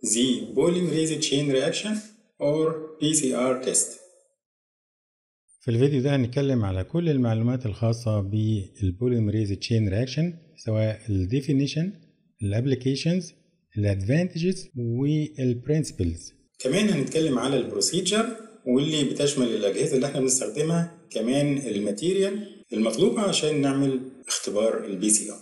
the polymerase chain reaction or PCR test. في الفيديو ده هنتكلم على كل المعلومات الخاصة بالبوليمريز تشين رياكشن سواء الديفينيشن الابليكيشنز الادفانتجز والبرنسبلز كمان هنتكلم على البروسيجر واللي بتشمل الأجهزة اللي احنا بنستخدمها كمان الماتيريال المطلوبة عشان نعمل اختبار البي سي ار.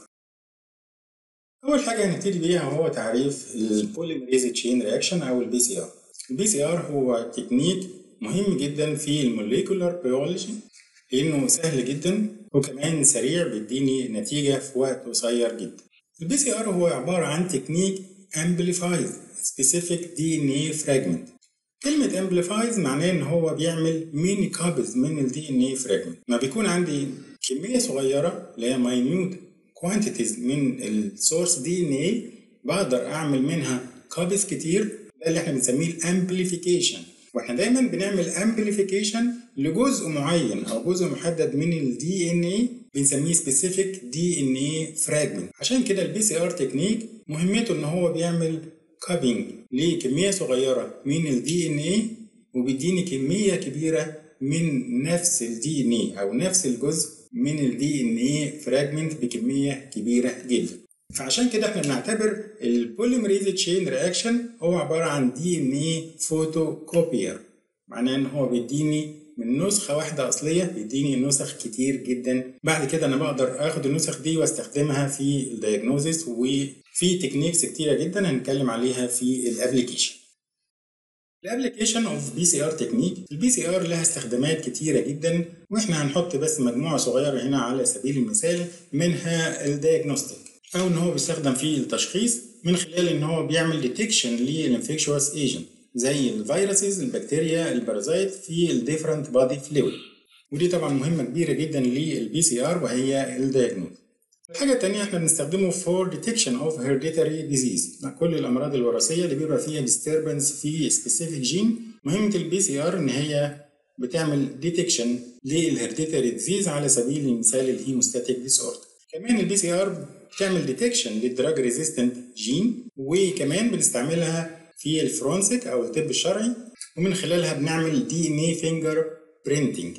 أول حاجة هنبتدي بيها هو تعريف البوليمريز تشين رياكشن أو البي سي ار. البي سي ار هو تكنيك مهم جدا في الموليكولار بيولوجي لأنه سهل جدا وكمان سريع بيديني نتيجة في وقت قصير جدا. البي سي ار هو عبارة عن تكنيك amplified specific DNA fragment كلمة amplifies معناه إن هو بيعمل ميني كابز من ال DNA fragment ما بيكون عندي كمية صغيرة اللي هي minute quantities من السورس DNA بقدر أعمل منها كابز كتير ده اللي احنا بنسميه الامبليفيكيشن واحنا دايما بنعمل امبليفيكيشن لجزء معين او جزء محدد من الدي ان اي بنسميه سبيسيفيك دي ان اي فراجمنت عشان كده البي سي ار تكنيك مهمته ان هو بيعمل كابينج لكميه صغيره من الدي ان اي وبيديني كميه كبيره من نفس الدي ان اي او نفس الجزء من الدي ان اي فراجمنت بكميه كبيره جدا فعشان كده احنا بنعتبر البوليمريز تشين رياكشن هو عباره عن دي ان اي فوتو كوبير معناه ان هو بيديني من نسخة واحدة أصلية بيديني نسخ كتير جدا بعد كده أنا بقدر آخد النسخ دي واستخدمها في الدياجنوزيس وفي تكنيكس كتيرة جدا هنتكلم عليها في الابليكيشن الابليكيشن اوف بي سي ار تكنيك البي سي ار لها استخدامات كتيرة جدا واحنا هنحط بس مجموعة صغيرة هنا على سبيل المثال منها الدياجنوستيك او ان هو بيستخدم في التشخيص من خلال ان هو بيعمل ديتكشن للانفكشوس ايجنت زي الفيروسز البكتيريا البارازيت في الديفرنت بادي فلويد ودي طبعا مهمه كبيره جدا للبي سي ار وهي الدياجنوز الحاجه الثانيه احنا بنستخدمه فور ديتكشن اوف هيرديتاري ديزيز كل الامراض الوراثيه اللي بيبقى فيها disturbance في سبيسيفيك جين مهمه البي سي ار ان هي بتعمل ديتكشن للهيرديتاري ديزيز على سبيل المثال الهيموستاتيك ديس اوردر كمان البي سي ار بتعمل ديتكشن للدراج ريزيستنت جين وكمان بنستعملها في الفرونسيك او الطب الشرعي ومن خلالها بنعمل دي ان اي فينجر برينتنج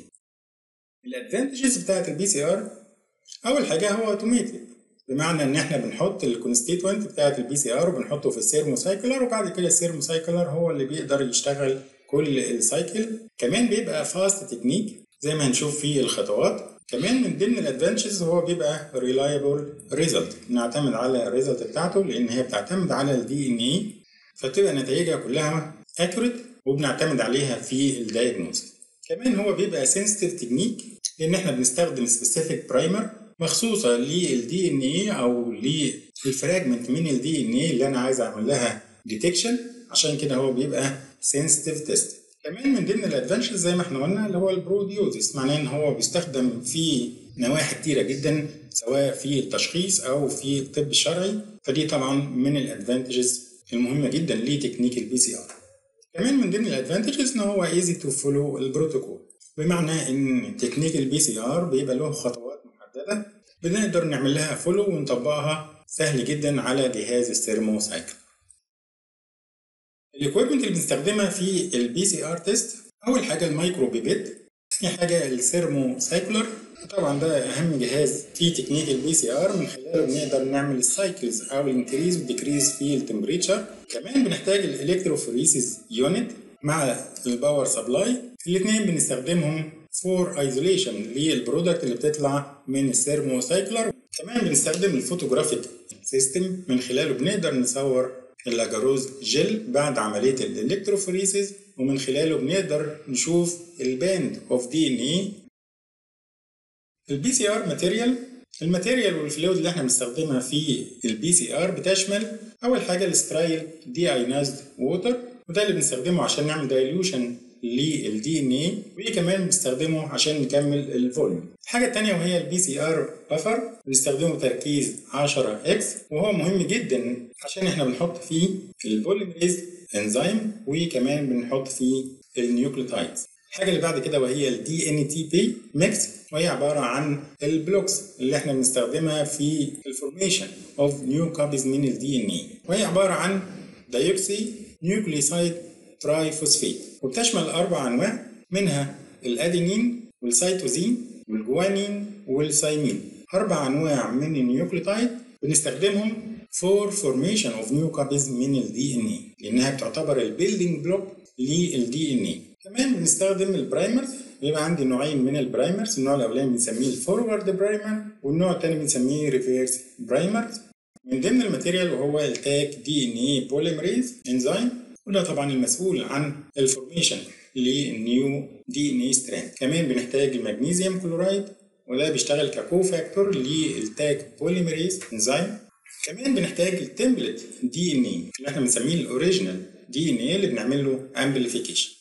الادفانتجز بتاعت البي سي ار اول حاجه هو اوتوميتد بمعنى ان احنا بنحط الكونستيتوينت بتاعت البي سي ار وبنحطه في السيرموسايكلر وبعد كده السيرموسايكلر هو اللي بيقدر يشتغل كل السايكل كمان بيبقى فاست تكنيك زي ما هنشوف في الخطوات كمان من ضمن الادفانتجز هو بيبقى ريلايبل ريزلت نعتمد على الريزلت بتاعته لان هي بتعتمد على الدي ان اي فبتبقى نتائجها كلها اكوريت وبنعتمد عليها في الدايجنوز كمان هو بيبقى سنسيتيف تكنيك لان احنا بنستخدم سبيسيفيك برايمر مخصوصه للدي ان اي او للفراجمنت من الدي ان اي اللي انا عايز اعمل لها ديتكشن عشان كده هو بيبقى سنسيتيف تيست كمان من ضمن الادفانتجز زي ما احنا قلنا اللي هو البروديوزيس معناه ان هو بيستخدم في نواحي كتيره جدا سواء في التشخيص او في الطب الشرعي فدي طبعا من الادفانتجز المهمه جدا لتكنيك البي سي ار كمان من ضمن الادفانتجز ان هو ايزي تو فولو البروتوكول بمعنى ان تكنيك البي سي ار بيبقى له خطوات محدده بنقدر نعمل لها فولو ونطبقها سهل جدا على جهاز السيرمو سايكل الاكويبمنت اللي بنستخدمها في البي سي ار تيست اول حاجه المايكرو بيبيت ثاني حاجه السيرمو سايكلر طبعا ده اهم جهاز في تكنيك البي سي ار من خلاله بنقدر نعمل السايكلز او الانكريز والديكريز في التمبريتشر كمان بنحتاج الالكتروفوريسيس يونت مع الباور سبلاي الاثنين بنستخدمهم فور ايزوليشن للبرودكت اللي بتطلع من السيرمو سايكلر كمان بنستخدم الفوتوجرافيك سيستم من خلاله بنقدر نصور اللاجاروز جل بعد عمليه الالكتروفوريسيس ومن خلاله بنقدر نشوف الباند اوف دي ان اي البي سي ار ماتيريال الماتيريال والفلويد اللي احنا بنستخدمها في البي سي ار بتشمل اول حاجه السترايل دي اينازد ووتر وده اللي بنستخدمه عشان نعمل دايلوشن للدي ان اي وكمان بنستخدمه عشان نكمل الفوليوم الحاجه الثانيه وهي البي سي ار بفر بنستخدمه تركيز 10 اكس وهو مهم جدا عشان احنا بنحط فيه البوليمريز انزيم وكمان بنحط فيه النيوكليوتايدز الحاجه اللي بعد كده وهي الدي ان تي بي ميكس وهي عباره عن البلوكس اللي احنا بنستخدمها في الفورميشن اوف نيو كوبيز من الدي ان اي وهي عباره عن دايوكسي نيوكليسايد ترايفوسفيت وبتشمل أربع أنواع منها الأدينين والسيتوزين والجوانين والسايمين أربع أنواع من النيوكليوتايد بنستخدمهم for formation of new copies من ال DNA لأنها بتعتبر البيلدينج بلوك لل DNA كمان بنستخدم البرايمرز بيبقى عندي نوعين من البرايمرز النوع الأولاني بنسميه الفورورد برايمر والنوع الثاني بنسميه ريفيرس برايمرز من ضمن الماتيريال وهو التاك دي ان اي بوليمريز انزيم وده طبعا المسؤول عن الفورميشن للنيو دي ان اي ستراند كمان بنحتاج المغنيسيوم كلورايد وده بيشتغل ككوفاكتور للتاك بوليمريز انزيم كمان بنحتاج التمبلت دي ان اي اللي احنا بنسميه الاوريجينال دي ان اي اللي بنعمل له امبليفيكيشن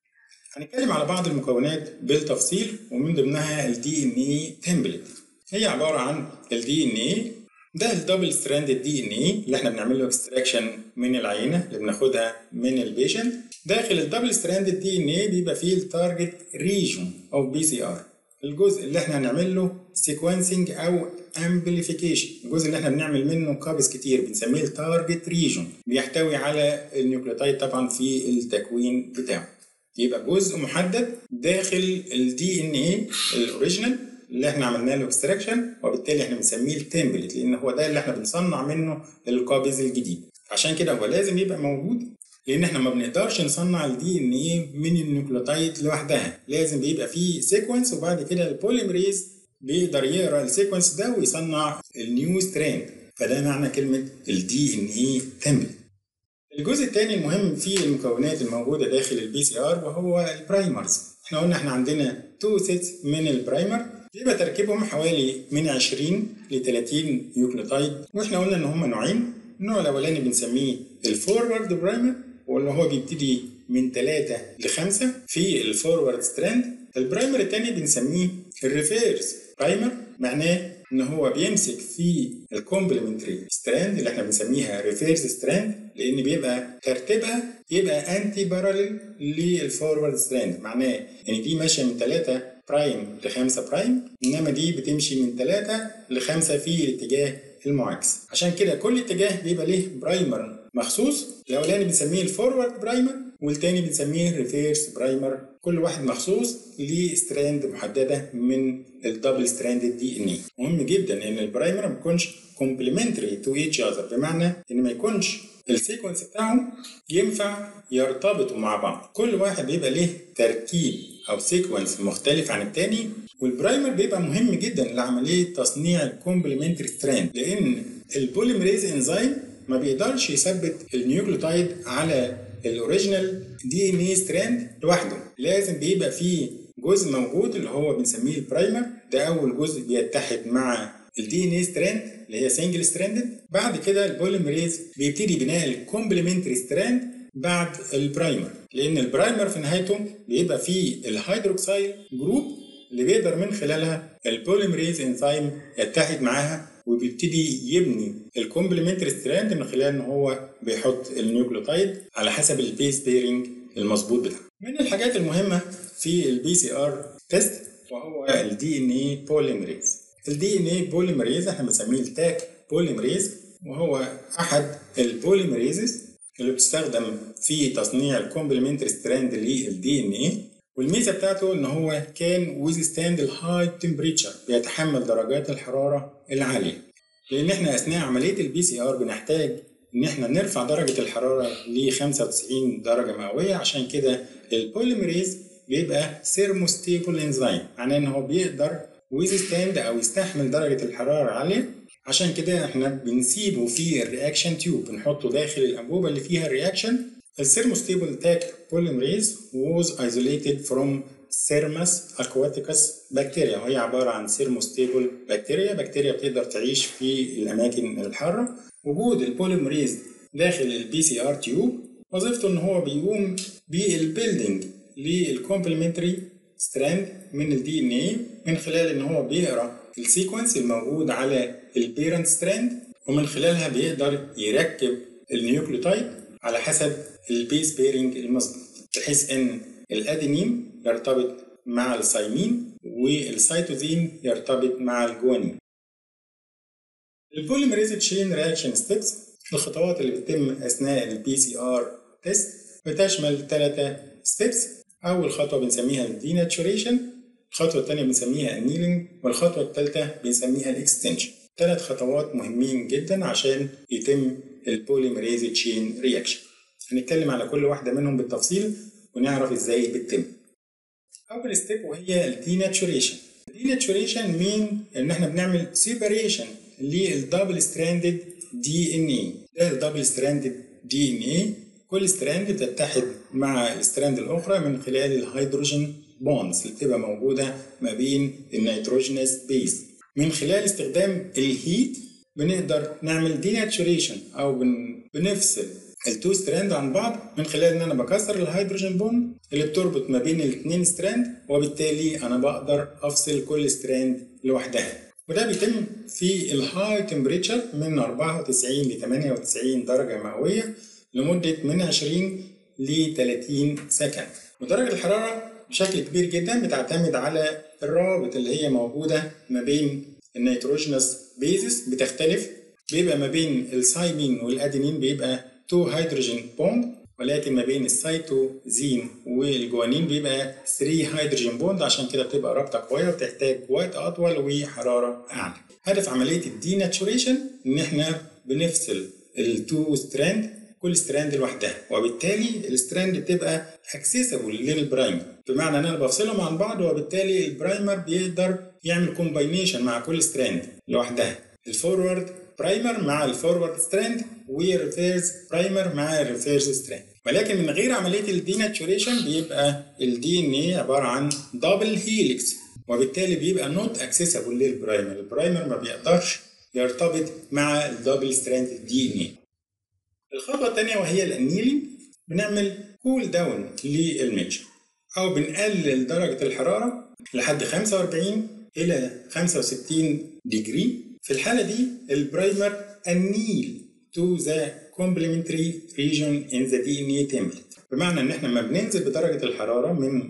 هنتكلم على بعض المكونات بالتفصيل ومن ضمنها الدي ان اي تمبلت هي عباره عن الدي ان اي ده الدبل ستراند دي ان اي اللي احنا بنعمل له اكستراكشن من العينه اللي بناخدها من البيشنت داخل الدبل ستراند دي ان اي بيبقى فيه التارجت ريجون اوف بي سي ار الجزء اللي احنا هنعمل له سيكونسنج او امبليفيكيشن الجزء اللي احنا بنعمل منه كابس كتير بنسميه التارجت ريجون بيحتوي على النيوكليوتايد طبعا في التكوين بتاعه يبقى جزء محدد داخل الدي ان اي الاوريجينال اللي احنا عملنا له اكستراكشن وبالتالي احنا بنسميه التمبلت لان هو ده اللي احنا بنصنع منه القابض الجديد عشان كده هو لازم يبقى موجود لان احنا ما بنقدرش نصنع الدي ان ايه من النيوكليوتايد لوحدها لازم بيبقى فيه سيكونس وبعد كده البوليمريز بيقدر يقرا السيكونس ده ويصنع النيو ستراند فده معنى كلمه الدي ان اي تمبلت الجزء الثاني المهم في المكونات الموجوده داخل البي سي ار وهو البرايمرز احنا قلنا احنا عندنا تو سيتس من البرايمر يبقى تركيبهم حوالي من 20 ل 30 نيوكليوتايد واحنا قلنا ان هم نوعين النوع الاولاني بنسميه الفورورد برايمر واللي هو بيبتدي من 3 ل 5 في الفورورد ستراند البرايمر الثاني بنسميه الريفيرس برايمر معناه ان هو بيمسك في الكومبلمنتري ستراند اللي احنا بنسميها ريفيرس ستراند لان بيبقى ترتيبها يبقى انتي باراليل للفورورد ستراند معناه ان دي ماشيه من 3 برايم ل 5 برايم انما دي بتمشي من 3 ل 5 في الاتجاه المعاكس عشان كده كل اتجاه بيبقى ليه برايمر مخصوص الاولاني بنسميه الفورورد برايمر والتاني بنسميه الريفيرس برايمر كل واحد مخصوص ليه ستراند محدده من الدبل ستراند دي ان اي مهم جدا ان البرايمر ما يكونش كومبلمنتري تو ايتش اذر بمعنى ان ما يكونش السيكونس بتاعهم ينفع يرتبطوا مع بعض كل واحد بيبقى ليه تركيب او سيكونس مختلف عن التاني والبرايمر بيبقى مهم جدا لعمليه تصنيع الكومبلمنتري ستراند لان البوليمريز انزيم ما بيقدرش يثبت النيوكليوتايد على الاوريجينال دي ان اي ستراند لوحده لازم بيبقى فيه جزء موجود اللي هو بنسميه البرايمر ده اول جزء بيتحد مع الدي ان اي ستراند اللي هي سنجل ستراندد بعد كده البوليمريز بيبتدي بناء الكومبلمنتري ستراند بعد البرايمر لان البرايمر في نهايته بيبقى فيه الهيدروكسيل جروب اللي بيقدر من خلالها البوليمريز انزيم يتحد معاها وبيبتدي يبني الكومبلمنتري ستراند من خلال ان هو بيحط النيوكليوتايد على حسب البيس بيرنج المظبوط بتاعه. من الحاجات المهمه في البي سي ار تيست وهو الدي ان اي بوليمريز. الدي ان اي بوليمريز احنا بنسميه التاك بوليمريز وهو احد البوليمريزز اللي بتستخدم في تصنيع الكومبلمنتري ستراند للدي ان اي والميزه بتاعته ان هو كان ويزستاند الهاي تمبريتشر بيتحمل درجات الحراره العاليه لان احنا اثناء عمليه البي سي ار بنحتاج ان احنا نرفع درجه الحراره ل 95 درجه مئويه عشان كده البوليمريز بيبقى سيرموستيبل انزيم معناه ان هو بيقدر ويزستاند او يستحمل درجه الحراره العاليه عشان كده احنا بنسيبه في الرياكشن تيوب بنحطه داخل الانبوبه اللي فيها الرياكشن السيرموستيبل تاك بوليمريز was isolated from Thermus aquaticus بكتيريا وهي عبارة عن سيرموستيبل بكتيريا بكتيريا بتقدر تعيش في الأماكن الحارة وجود البوليمريز داخل البي سي ار تيوب وظيفته ان هو بيقوم بالبيلدينج للكومبلمنتري ستراند من الدي ان اي من خلال ان هو بيقرا السيكونس الموجود على البيرنت ستراند ومن خلالها بيقدر يركب النيوكليوتايد على حسب البيس بيرنج المظبوط بحيث ان الادينين يرتبط مع السايمين والسيتوزين يرتبط مع الجوانين البوليمريز تشين رياكشن ستيبس الخطوات اللي بتتم اثناء البي سي ار تيست بتشمل ثلاثة ستيبس اول خطوة بنسميها الديناتشوريشن الخطوة الثانية بنسميها النيلينج والخطوة الثالثة بنسميها الاكستنشن ثلاث خطوات مهمين جدا عشان يتم البوليمريز تشين رياكشن هنتكلم على كل واحدة منهم بالتفصيل ونعرف ازاي بتتم اول ستيب وهي الديناتشوريشن الديناتشوريشن مين ان احنا بنعمل سيبريشن للدبل ستراندد دي ان اي ده الدبل ستراندد دي ان اي كل ستراند بتتحد مع الستراند الاخرى من خلال الهيدروجين بوندز اللي بتبقى موجوده ما بين النيتروجينس بيز من خلال استخدام الهيت بنقدر نعمل ديناتشوريشن او بن... بنفصل التو ستراند عن بعض من خلال ان انا بكسر الهيدروجين بوند اللي بتربط ما بين الاثنين ستراند وبالتالي انا بقدر افصل كل ستراند لوحدها وده بيتم في الهاي تمبريتشر من 94 ل 98 درجه مئويه لمده من 20 ل 30 سكند ودرجه الحراره بشكل كبير جدا بتعتمد على الروابط اللي هي موجوده ما بين النيتروجينوس بيزس بتختلف بيبقى ما بين السايمين والادينين بيبقى 2 هيدروجين بوند ولكن ما بين السيتوزين والجوانين بيبقى 3 هيدروجين بوند عشان كده بتبقى رابطه قويه وبتحتاج وقت اطول وحراره اعلى. هدف عمليه الديناتشوريشن ان احنا بنفصل التو ستراند كل ستراند لوحدها وبالتالي الستراند بتبقى اكسسبل للبرايمر بمعنى ان انا بفصلهم عن بعض وبالتالي البرايمر بيقدر يعمل كومباينيشن مع كل ستراند لوحدها الفورورد برايمر مع الفورورد ستراند والريفيرس برايمر مع الريفيرس ستراند ولكن من غير عمليه الديناتشوريشن بيبقى الدي ان اي عباره عن دبل هيليكس وبالتالي بيبقى نوت اكسسبل للبرايمر البرايمر ما بيقدرش يرتبط مع الدبل ستراند دي ان اي الخطوه الثانيه وهي الانيلينج بنعمل كول داون للميكشر او بنقلل درجه الحراره لحد 45 الى 65 ديجري في الحالة دي البرايمر anneal to the complementary region in the DNA template بمعنى ان احنا لما بننزل بدرجة الحرارة من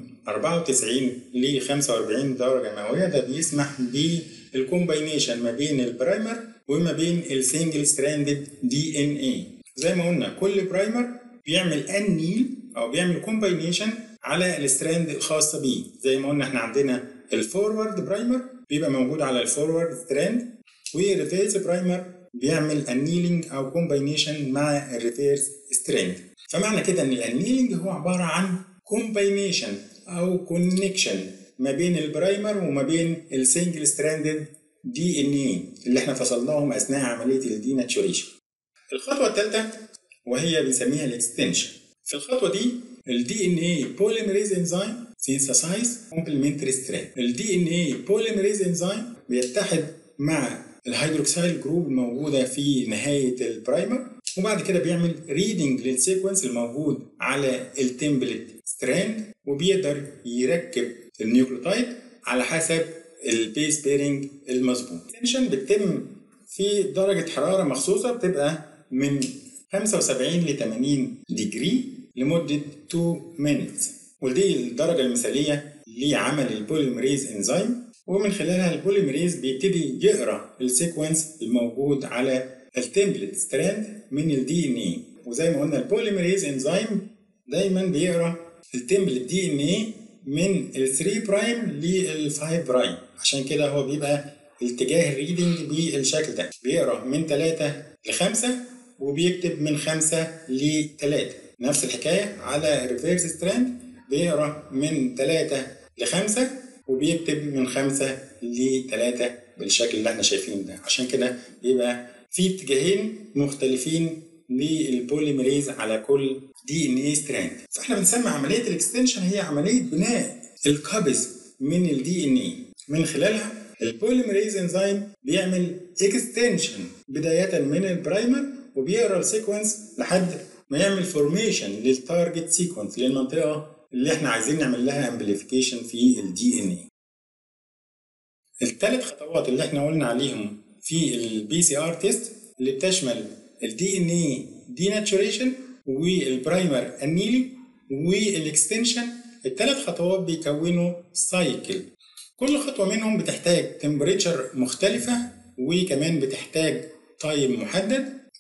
94 ل 45 درجة مئوية ده بيسمح بالكومباينيشن ما بين البرايمر وما بين السنجل ستراندد دي ان اي زي ما قلنا كل برايمر بيعمل انيل او بيعمل كومباينيشن على الستراند الخاصة بيه زي ما قلنا احنا عندنا الفورورد برايمر بيبقى موجود على الفورورد ستراند والريفيرس برايمر بيعمل انيلينج او كومباينيشن مع الريفيرس ستراند فمعنى كده ان الانيلينج هو عباره عن كومباينيشن او كونكشن ما بين البرايمر وما بين السنجل ستراندد دي ان اي اللي احنا فصلناهم اثناء عمليه الديناتشوريشن الخطوه الثالثه وهي بنسميها الاكستنشن في الخطوه دي الدي ان اي بوليمريز انزيم سينثسايز كومبلمنتري ستراند الدي ان اي بوليمريز انزيم بيتحد مع الهيدروكسيل جروب الموجوده في نهايه البرايمر وبعد كده بيعمل ريدنج للسيكونس الموجود على التمبلت ستراند وبيقدر يركب النيوكليوتايد على حسب البيس بيرنج المظبوط التنشن بتتم في درجه حراره مخصوصه بتبقى من 75 ل 80 ديجري لمده 2 minutes ودي الدرجه المثاليه لعمل البوليمريز انزيم ومن خلالها البوليمريز بيبتدي يقرا السيكونس الموجود على التمبلت ستراند من الدي ان اي وزي ما قلنا البوليمريز انزيم دايما بيقرا التمبلت دي ان اي من ال 3 برايم لل 5 برايم عشان كده هو بيبقى الاتجاه الريدنج بالشكل ده بيقرا من 3 ل 5 وبيكتب من 5 ل 3 نفس الحكايه على الريفيرس ستراند بيقرا من 3 ل 5 وبيكتب من 5 ل 3 بالشكل اللي احنا شايفينه ده عشان كده بيبقى في اتجاهين مختلفين للبوليمريز على كل دي ان اي ستراند فاحنا بنسمي عمليه الاكستنشن هي عمليه بناء القبض من الدي ان اي من خلالها البوليمريز انزيم بيعمل اكستنشن بدايه من البرايمر وبيقرا السيكونس لحد ما يعمل فورميشن للتارجت سيكونس للمنطقه اللي احنا عايزين نعمل لها امبليفيكيشن في الدي ان اي الثلاث خطوات اللي احنا قلنا عليهم في البي سي ار تيست اللي بتشمل الدي ان اي ديناتشوريشن والبرايمر انيلي والاكستنشن الثلاث خطوات بيكونوا سايكل كل خطوه منهم بتحتاج تمبريتشر مختلفه وكمان بتحتاج تايم محدد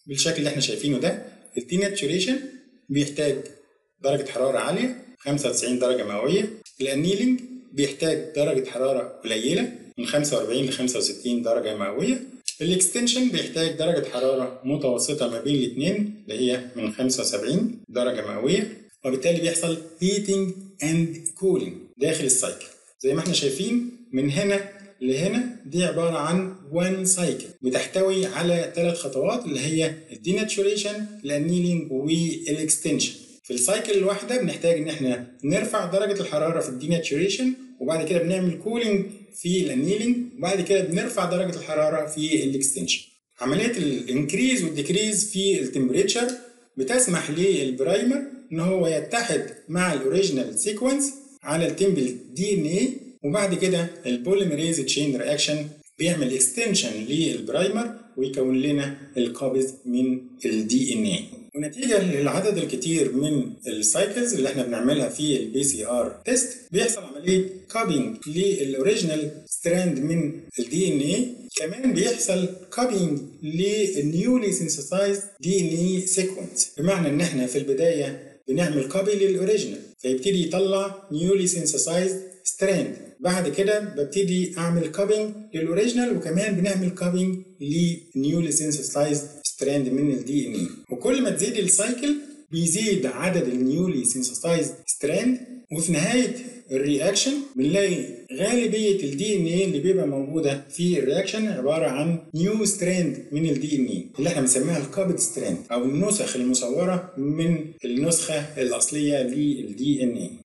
بالشكل اللي احنا شايفينه ده الديناتشوريشن بيحتاج درجة حرارة عالية 95 درجة مئوية الانيلينج بيحتاج درجة حرارة قليلة من 45 ل 65 درجة مئوية الاكستنشن بيحتاج درجة حرارة متوسطة ما بين الاثنين اللي هي من 75 درجة مئوية وبالتالي بيحصل heating and cooling داخل السايكل زي ما احنا شايفين من هنا لهنا دي عبارة عن one cycle بتحتوي على ثلاث خطوات اللي هي الديناتشوريشن الانيلينج والاكستنشن في السايكل الواحدة بنحتاج ان احنا نرفع درجة الحرارة في الديناتشوريشن وبعد كده بنعمل كولينج في الانيلينج وبعد كده بنرفع درجة الحرارة في الاكستنشن عملية الانكريز والديكريز في التمبريتشر بتسمح للبرايمر ان هو يتحد مع الاوريجينال سيكونس على التمبل دي ان اي وبعد كده البوليميريز تشين رياكشن بيعمل اكستنشن للبرايمر ويكون لنا القابض من الدي ان اي ونتيجة للعدد الكتير من السايكلز اللي احنا بنعملها في البي سي ار تيست بيحصل عملية كابينج للاوريجينال ستراند من الدي ان اي كمان بيحصل كابينج للنيولي سينثسايز دي ان اي سيكونس بمعنى ان احنا في البداية بنعمل كوبي للاوريجينال فيبتدي يطلع نيولي سينثسايز ستراند بعد كده ببتدي اعمل كابينج للاوريجينال وكمان بنعمل كابينج لنيولي سينثسايز ستراند من الدي ان اي وكل ما تزيد السايكل بيزيد عدد النيولي سينثسايز ستراند وفي نهايه الرياكشن بنلاقي غالبيه الدي ان اي اللي بيبقى موجوده في الرياكشن عباره عن نيو ستراند من الدي ان اي اللي احنا بنسميها الكابت ستراند او النسخ المصوره من النسخه الاصليه للدي ان اي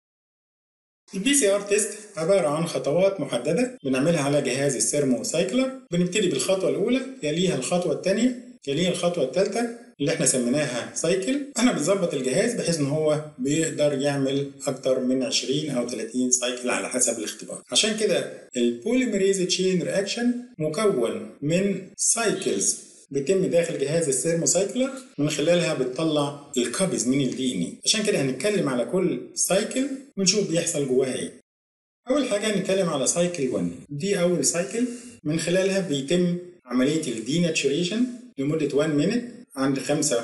البي سي ار تيست عبارة عن خطوات محددة بنعملها على جهاز السيرمو سايكلر بنبتدي بالخطوة الأولى يليها الخطوة الثانية يليها الخطوة الثالثة اللي احنا سميناها سايكل احنا بنظبط الجهاز بحيث ان هو بيقدر يعمل اكتر من 20 او 30 سايكل على حسب الاختبار عشان كده البوليميريز تشين رياكشن مكون من سايكلز بيتم داخل جهاز السيرموسايكلر من خلالها بتطلع الكابز من الدي ان اي عشان كده هنتكلم على كل سايكل ونشوف بيحصل جواها ايه اول حاجه هنتكلم على سايكل 1 دي اول سايكل من خلالها بيتم عمليه الديناتشوريشن لمده 1 مينت عند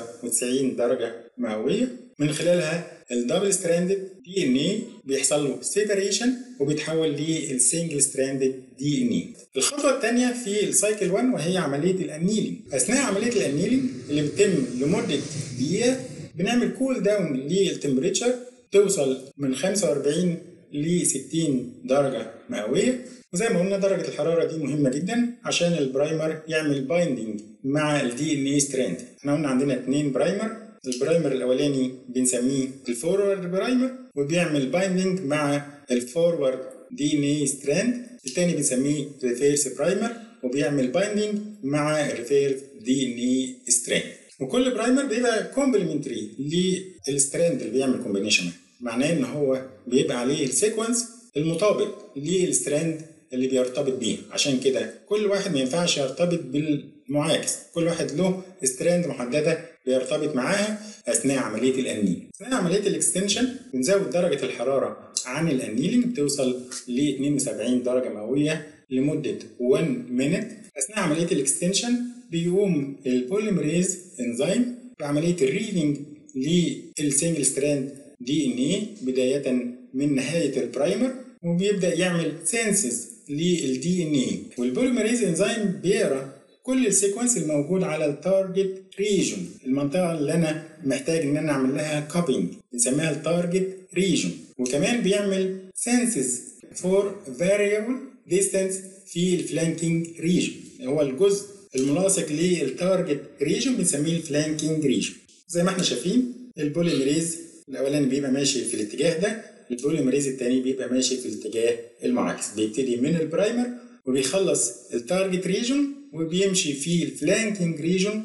95 درجه مئويه من خلالها الدبل ستراندد دي ان اي بيحصل له سيبريشن وبيتحول للسنجل ستراندد دي ان اي الخطوه الثانيه في السايكل 1 وهي عمليه الانيلينج اثناء عمليه الانيلينج اللي بتتم لمده دقيقه بنعمل كول داون للتمبريتشر توصل من 45 ل 60 درجه مئويه وزي ما قلنا درجه الحراره دي مهمه جدا عشان البرايمر يعمل بايندينج مع الدي ان اي ستراند احنا قلنا عندنا اثنين برايمر البرايمر الاولاني بنسميه الفورورد برايمر وبيعمل بايندينج مع الفورورد دي ان اي ستراند الثاني بنسميه ريفيرس برايمر وبيعمل بايندينج مع الريفيرس دي ان اي ستراند وكل برايمر بيبقى كومبلمنتري للستراند اللي بيعمل كومبينيشن معناه ان هو بيبقى عليه السيكونس المطابق للستراند اللي بيرتبط بيه عشان كده كل واحد ما ينفعش يرتبط بالمعاكس كل واحد له ستراند محدده بيرتبط معاها اثناء عمليه الانيل اثناء عمليه الاكستنشن بنزود درجه الحراره عن الانيلينج بتوصل ل 72 درجه مئويه لمده 1 مينت اثناء عمليه الاكستنشن بيقوم البوليمريز انزيم بعمليه الريدنج للسنجل ستراند دي ان اي بدايه من نهايه البرايمر وبيبدا يعمل سينسز للدي ان اي والبوليمريز انزيم بيقرا كل السيكونس الموجود على التارجت ريجون المنطقه اللي انا محتاج ان انا اعمل لها كوبينج بنسميها التارجت ريجون وكمان بيعمل سينسز فور فاريبل ديستانس في الفلانكينج ريجون هو الجزء الملاصق للتارجت ريجون بنسميه الفلانكينج ريجون زي ما احنا شايفين البوليمريز الاولاني بيبقى ماشي في الاتجاه ده البوليمريز الثاني بيبقى ماشي في الاتجاه المعاكس بيبتدي من البرايمر وبيخلص التارجت ريجون وبيمشي في الفلانكينج ريجون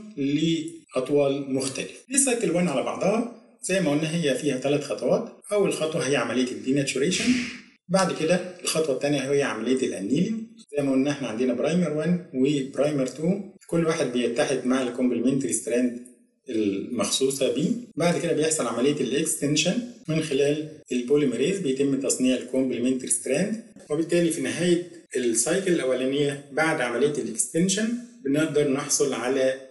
لاطوال مختلفه دي سايكل 1 على بعضها زي ما قلنا هي فيها ثلاث خطوات اول خطوه هي عمليه الديناتشوريشن بعد كده الخطوه الثانيه هي عمليه الانيلينج زي ما قلنا احنا عندنا برايمر 1 وبرايمر 2 كل واحد بيتحد مع الكومبلمنتري ستراند المخصوصة بيه بعد كده بيحصل عملية الاكستنشن من خلال البوليمريز بيتم تصنيع الكومبلمنتري ستراند وبالتالي في نهاية السايكل الأولانية بعد عملية الاكستنشن بنقدر نحصل على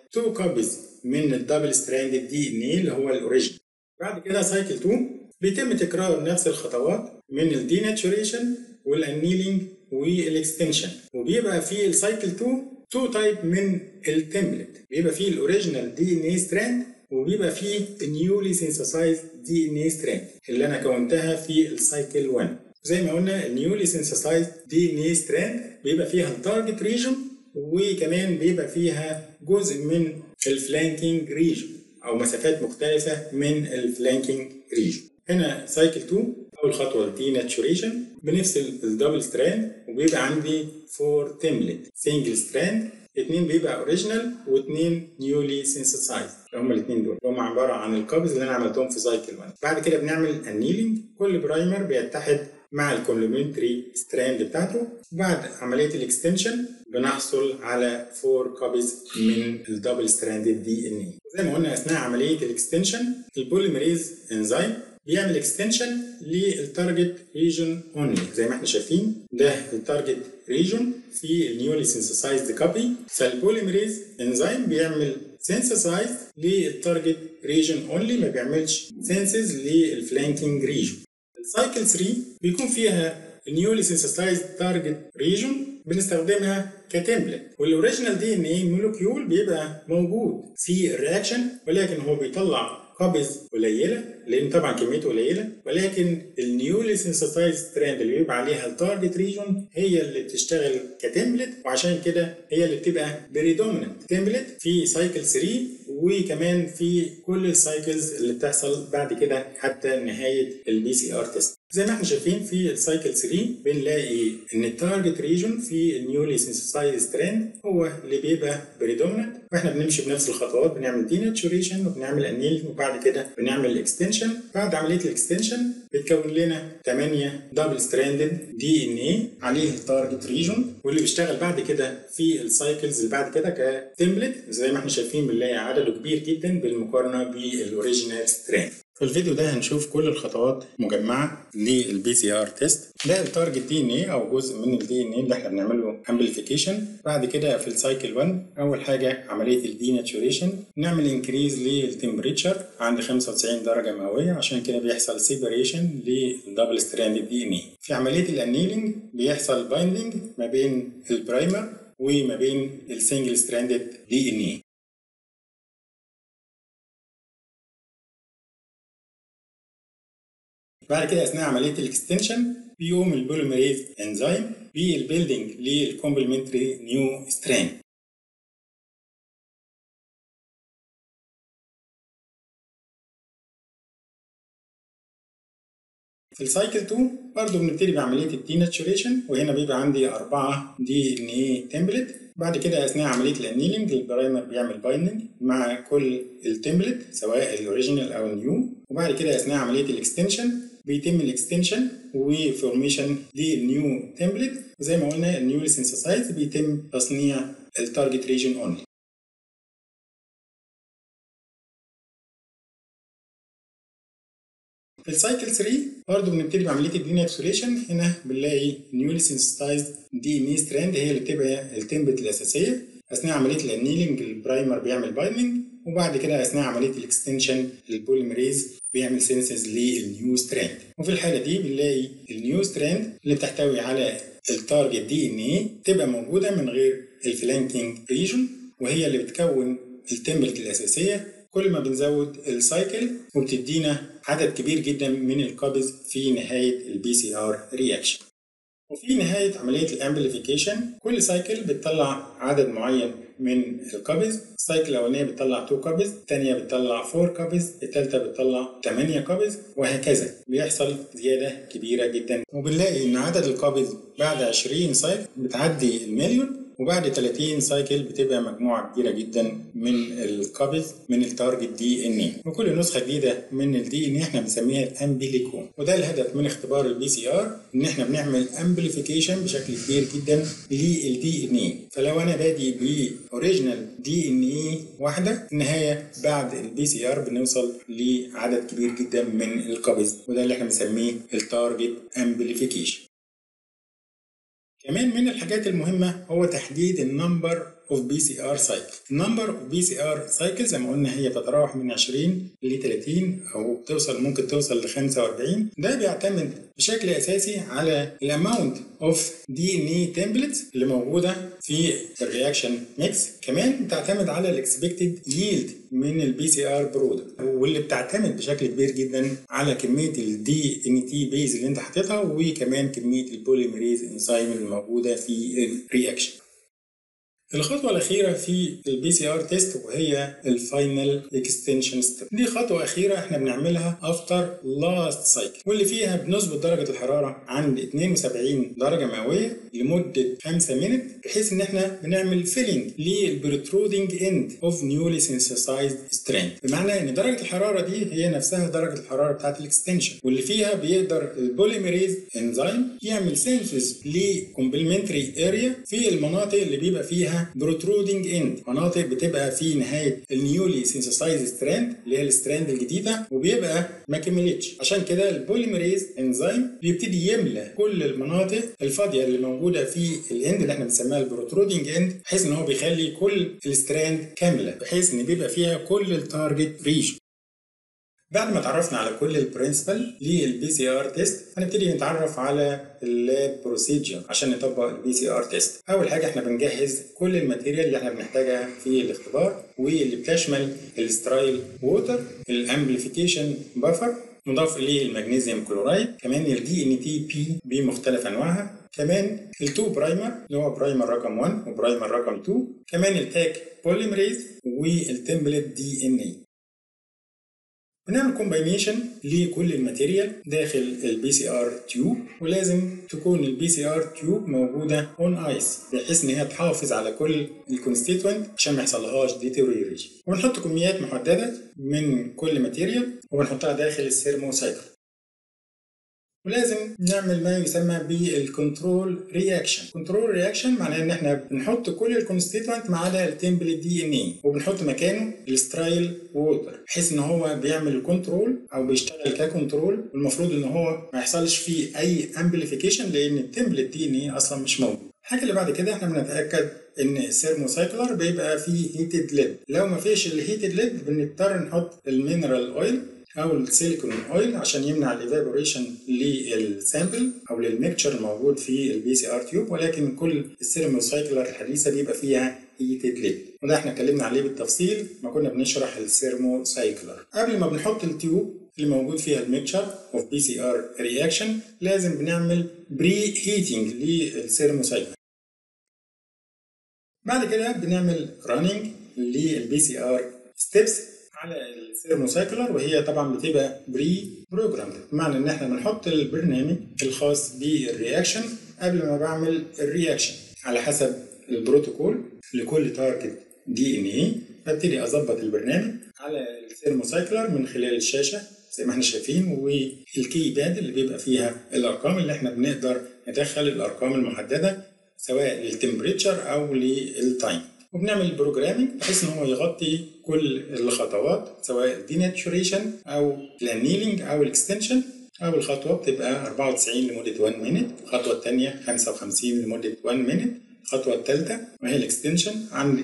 2 كوبيز من الدبل ستراند دي ان اي اللي هو الاوريجين بعد كده سايكل 2 بيتم تكرار نفس الخطوات من الديناتوريشن والانيلينج والاكستنشن وبيبقى في السايكل 2 تو تايب من التمبلت بيبقى فيه الاوريجينال دي ان اي ستراند وبيبقى فيه النيولي سينثسايز دي ان اي ستراند اللي انا كونتها في السايكل 1 زي ما قلنا النيولي سينثسايز دي ان اي ستراند بيبقى فيها التارجت ريجن وكمان بيبقى فيها جزء من الفلانكينج ريجن او مسافات مختلفه من الفلانكينج ريجن هنا سايكل 2 اول خطوه دي ناتشوريشن بنفصل الدبل ستراند وبيبقى عندي فور تمبلت سنجل ستراند اثنين بيبقى اوريجينال واثنين نيولي سينثسايز هم الاثنين دول هم عباره عن الكابز اللي انا عملتهم في سايكل 1 بعد كده بنعمل انيلينج كل برايمر بيتحد مع الكومبلمنتري ستراند بتاعته بعد عمليه الاكستنشن بنحصل على فور كوبيز من الدبل ستراند دي ان اي زي ما قلنا اثناء عمليه الاكستنشن البوليمريز انزيم بيعمل اكستنشن للتارجت ريجن اونلي زي ما احنا شايفين ده التارجت ريجن في النيولي سينثسايزد كوبي فالبوليمريز انزيم بيعمل سينثسايز للتارجت ريجن اونلي ما بيعملش سينسز للفلانكينج ريجن السايكل 3 بيكون فيها النيولي سينثسايزد تارجت ريجن بنستخدمها كتمبلت والاوريجينال دي ان اي مولكيول بيبقى موجود في الرياكشن ولكن هو بيطلع كوبيز قليله لان طبعا كميته قليله ولكن النيولي سينثسايز ستراند اللي بيبقى عليها التارجت ريجون هي اللي بتشتغل كتمبلت وعشان كده هي اللي بتبقى بريدوميننت تمبلت في سايكل 3 وكمان في كل السايكلز اللي بتحصل بعد كده حتى نهايه البي سي ار تيست زي ما احنا شايفين في السايكل 3 بنلاقي ان التارجت ريجون في النيولي سينثسايز ستراند هو اللي بيبقى بريدوميننت واحنا بنمشي بنفس الخطوات بنعمل ديناتشوريشن وبنعمل انيل وبعد كده بنعمل اكستنشن بعد عمليه الاكستنشن بتكون لنا 8 دبل ستراندد دي ان اي عليه التارجت ريجون واللي بيشتغل بعد كده في السايكلز اللي بعد كده كتمبلت زي ما احنا شايفين بنلاقي عدده كبير جدا بالمقارنه بالاوريجينال ستراند في الفيديو ده هنشوف كل الخطوات مجمعه للبي سي ار تيست ده التارجت دي ان اي او جزء من الدي ان اي اللي احنا بنعمله امبليفيكيشن بعد كده في السايكل 1 اول حاجه عمليه الديناتوريشن نعمل انكريز للتمبريتشر عند 95 درجه مئويه عشان كده بيحصل سيبريشن للدبل ستراند دي ان اي في عمليه الانيلينج بيحصل بايندينج ما بين البرايمر وما بين السنجل ستراندد دي ان اي بعد كده اثناء عمليه الاكستنشن بيقوم البوليمريز انزيم بالبيلدينج للكومبلمنتري نيو ستراند في السايكل 2 برضه بنبتدي بعمليه الديناتشوريشن وهنا بيبقى عندي أربعة دي ان اي تمبلت بعد كده اثناء عمليه الانيلينج البرايمر بيعمل بايندنج مع كل التمبلت سواء الاوريجينال او النيو وبعد كده اثناء عمليه الاكستنشن بيتم الاكستنشن وفورميشن للنيو تمبلت وزي ما قلنا النيو سينثسايز بيتم تصنيع التارجت ريجن اونلي في السايكل 3 برضه بنبتدي بعمليه الديناتوريشن هنا بنلاقي نيولي سينثسايز دي ان ستراند هي اللي بتبقى التمبلت الاساسيه اثناء عمليه الانيلينج البرايمر بيعمل بايندنج وبعد كده اثناء عمليه الاكستنشن البوليمريز بيعمل سينسز للنيو ستراند وفي الحاله دي بنلاقي النيو ستراند اللي بتحتوي على التارجت دي ان اي تبقى موجوده من غير الفلانكينج ريجون وهي اللي بتكون التمبلت الاساسيه كل ما بنزود السايكل وبتدينا عدد كبير جدا من الكابز في نهايه البي سي ار رياكشن وفي نهاية عملية الامبليفيكيشن كل سايكل بتطلع عدد معين من الكابز السايكل الأولانية بتطلع 2 كابز الثانية بتطلع 4 كابز الثالثة بتطلع 8 كابز وهكذا بيحصل زيادة كبيرة جدا وبنلاقي إن عدد الكابز بعد 20 سايكل بتعدي المليون وبعد 30 سايكل بتبقى مجموعة كبيرة جدا من الكابز من التارجت دي ان اي وكل نسخة جديدة من الدي ان اي احنا بنسميها الامبليكوم وده الهدف من اختبار البي سي ار ان احنا بنعمل امبليفيكيشن بشكل كبير جدا للدي ان اي فلو انا بادي باوريجينال دي ان اي واحدة في النهاية بعد البي سي ار بنوصل لعدد كبير جدا من الكابز وده اللي احنا بنسميه التارجت امبليفيكيشن كمان من الحاجات المهمة هو تحديد النمبر اوف بي سي ار سايكل النمبر اوف بي سي ار سايكل زي ما قلنا هي بتتراوح من 20 ل 30 او بتوصل ممكن توصل ل 45 ده بيعتمد بشكل اساسي على الاماونت اوف دي ان اي تمبلتس اللي موجوده في الرياكشن ميكس كمان بتعتمد على الاكسبكتد ييلد من البي سي ار برودكت واللي بتعتمد بشكل كبير جدا على كميه الدي ان تي بيز اللي انت حاططها وكمان كميه البوليميريز انزيم اللي موجوده في الرياكشن الخطوة الأخيرة في البي سي ار تيست وهي الفاينل اكستنشن ستيب دي خطوة أخيرة احنا بنعملها افتر لاست سايكل واللي فيها بنظبط درجة الحرارة عند 72 درجة مئوية لمدة 5 مينت بحيث إن احنا بنعمل فيلينج للبروترودنج اند اوف نيولي سينثسايزد سترينث بمعنى إن درجة الحرارة دي هي نفسها درجة الحرارة بتاعت الاكستنشن واللي فيها بيقدر البوليميريز انزيم يعمل سينثيز لكومبلمنتري اريا في المناطق اللي بيبقى فيها بروترودنج اند مناطق بتبقى في نهايه النيولي سينثسايز ستراند اللي هي الستراند الجديده وبيبقى ما كملتش عشان كده البوليميريز انزيم بيبتدي يملى كل المناطق الفاضيه اللي موجوده في الاند اللي احنا بنسميها البروترودنج اند بحيث ان هو بيخلي كل الستراند كامله بحيث ان بيبقى فيها كل التارجت ريجن بعد ما اتعرفنا على كل البرنسبل للبي سي ار تيست هنبتدي نتعرف على اللاب بروسيجر عشان نطبق البي سي ار تيست اول حاجه احنا بنجهز كل الماتيريال اللي احنا بنحتاجها في الاختبار واللي بتشمل السترايل ووتر الامبليفيكيشن بافر مضاف اليه المغنيسيوم كلورايد كمان الدي ان تي بي بمختلف انواعها كمان التو برايمر اللي هو برايمر رقم 1 وبرايمر رقم 2 كمان التاك بوليمريز والتمبلت دي ان اي بنعمل كومباينيشن لكل الماتيريال داخل البي سي ار تيوب ولازم تكون البي سي ار تيوب موجوده اون ايس بحيث ان هي تحافظ على كل الكونستيتوينت عشان ما يحصلهاش ديتيريوريشن وبنحط كميات محدده من كل ماتيريال وبنحطها داخل السيرموسايكل ولازم نعمل ما يسمى بالكنترول رياكشن كنترول رياكشن معناه ان احنا بنحط كل الكونستيتوينت ما عدا التمبل دي ان اي وبنحط مكانه السترايل ووتر بحيث ان هو بيعمل الكنترول او بيشتغل ككنترول والمفروض ان هو ما يحصلش فيه اي امبليفيكيشن لان التمبل دي ان اي اصلا مش موجود الحاجه اللي بعد كده احنا بنتاكد ان السيرموسايكلر بيبقى فيه هيتد ليد لو ما فيش الهيتد ليد بنضطر نحط المينرال اويل او السيليكون اويل عشان يمنع الايفابوريشن للسامبل او للميكتشر الموجود في البي سي ار تيوب ولكن كل السيرموسايكلر الحديثه بيبقى فيها هيتد ليد وده احنا اتكلمنا عليه بالتفصيل ما كنا بنشرح السيرموسايكلر قبل ما بنحط التيوب اللي موجود فيها الميكتشر اوف بي سي ار رياكشن لازم بنعمل بري هيتنج للسيرموسايكلر بعد كده بنعمل راننج للبي سي ار ستيبس على السيرموسايكلر وهي طبعا بتبقى بري بروجرام بمعنى ان احنا بنحط البرنامج الخاص بالرياكشن قبل ما بعمل الرياكشن على حسب البروتوكول لكل تارجت دي ان اي ببتدي اظبط البرنامج على السيرموسايكلر من خلال الشاشه زي ما احنا شايفين والكي باد اللي بيبقى فيها الارقام اللي احنا بنقدر ندخل الارقام المحدده سواء للتمبريتشر او للتايم وبنعمل بروجرامينج بحيث ان هو يغطي كل الخطوات سواء الديناتوريشن او الانيلينج او الاكستنشن اول خطوه بتبقى 94 لمده 1 مينت الخطوه الثانيه 55 لمده 1 مينت الخطوه الثالثه وهي الاكستنشن عند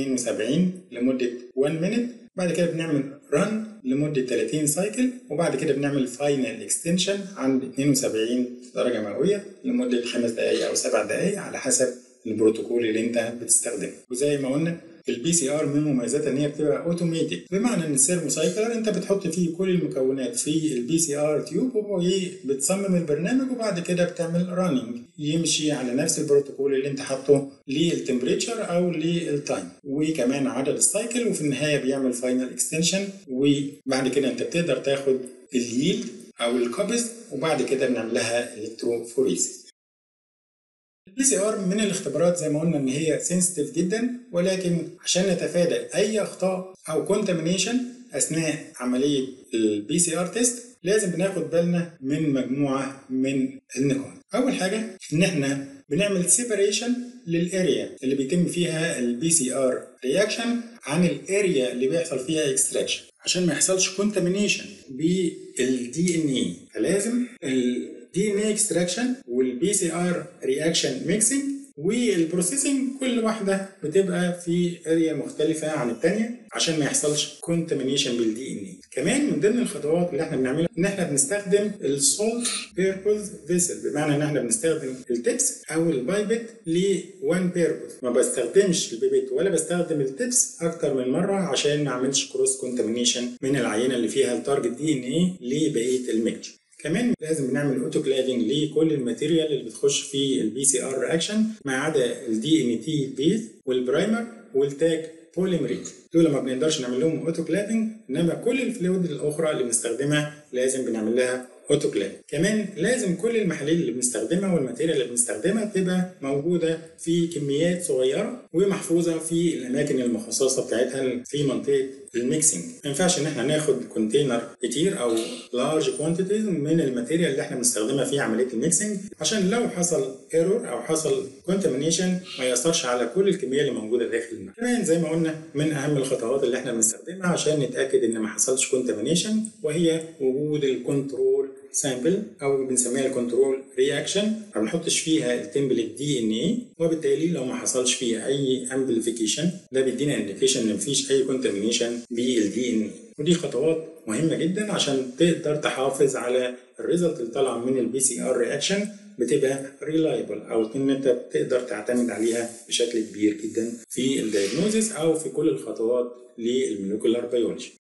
72 لمده 1 مينت بعد كده بنعمل رن لمدة 30 سايكل وبعد كده بنعمل فاينل اكستنشن عند 72 درجة مئوية لمدة 5 دقايق أو 7 دقايق على حسب البروتوكول اللي انت بتستخدمه وزي ما قلنا البي سي ار من مميزاتها ان هي بتبقى اوتوميتد بمعنى ان السيرموسايكلر انت بتحط فيه كل المكونات في البي سي ار تيوب وبتصمم البرنامج وبعد كده بتعمل راننج يمشي على نفس البروتوكول اللي انت حاطه للتمبريتشر او للتايم وكمان عدد السايكل وفي النهايه بيعمل فاينل اكستنشن وبعد كده انت بتقدر تاخد اليلد او القبض وبعد كده بنعمل لها الكتروفوريسيس البي سي ار من الاختبارات زي ما قلنا ان هي سنسيتيف جدا ولكن عشان نتفادى اي اخطاء او كونتامينيشن اثناء عمليه البي سي ار تيست لازم بناخد بالنا من مجموعه من النقاط اول حاجه ان احنا بنعمل سيبريشن للاريا اللي بيتم فيها البي سي ار رياكشن عن الاريا اللي بيحصل فيها اكستراكشن عشان ما يحصلش كونتامينيشن بالدي ان اي فلازم الدي ان اي اكستراكشن والبي سي ار رياكشن ميكسنج والبروسيسنج كل واحده بتبقى في اريا مختلفه عن الثانيه عشان ما يحصلش كونتامينيشن بالدي ان اي كمان من ضمن الخطوات اللي احنا بنعملها ان احنا بنستخدم السولت بيربوز فيسل بمعنى ان احنا بنستخدم التبس او البايبت لوان بيربوز ما بستخدمش البيبت ولا بستخدم التبس اكتر من مره عشان ما اعملش كروس كونتامينيشن من العينه اللي فيها التارجت دي ان اي لبقيه الميكتشر كمان لازم بنعمل اوتوكلافنج لكل الماتيريال اللي بتخش في البي سي ار رياكشن ما عدا الدي ان تي بيز والبرايمر والتاج بوليمريز دول ما بنقدرش نعمل لهم اوتوكلافنج انما كل الفلويد الاخرى اللي بنستخدمها لازم بنعمل لها اوتوكلاف كمان لازم كل المحاليل اللي بنستخدمها والماتيريال اللي بنستخدمها تبقى موجوده في كميات صغيره ومحفوظه في الاماكن المخصصه بتاعتها في منطقه الميكسنج ما ينفعش ان احنا ناخد كونتينر كتير او لارج كوانتيتيز من الماتيريال اللي احنا بنستخدمها في عمليه الميكسنج عشان لو حصل ايرور او حصل كونتامينيشن ما ياثرش على كل الكميه اللي موجوده داخل المكان كمان زي ما قلنا من اهم الخطوات اللي احنا بنستخدمها عشان نتاكد ان ما حصلش كونتامينيشن وهي وجود الكنترول سامبل او بنسميها الكنترول رياكشن ما بنحطش فيها التمبلت دي ان اي وبالتالي لو ما حصلش فيها اي امبليفيكيشن ده بيدينا انديكيشن ان مفيش اي كونتامينيشن بالدي ان اي ودي خطوات مهمه جدا عشان تقدر تحافظ على الريزلت اللي طالعه من البي سي ار رياكشن بتبقى ريلايبل او ان انت تقدر تعتمد عليها بشكل كبير جدا في الدايجنوزيس او في كل الخطوات للموليكولار بيولوجي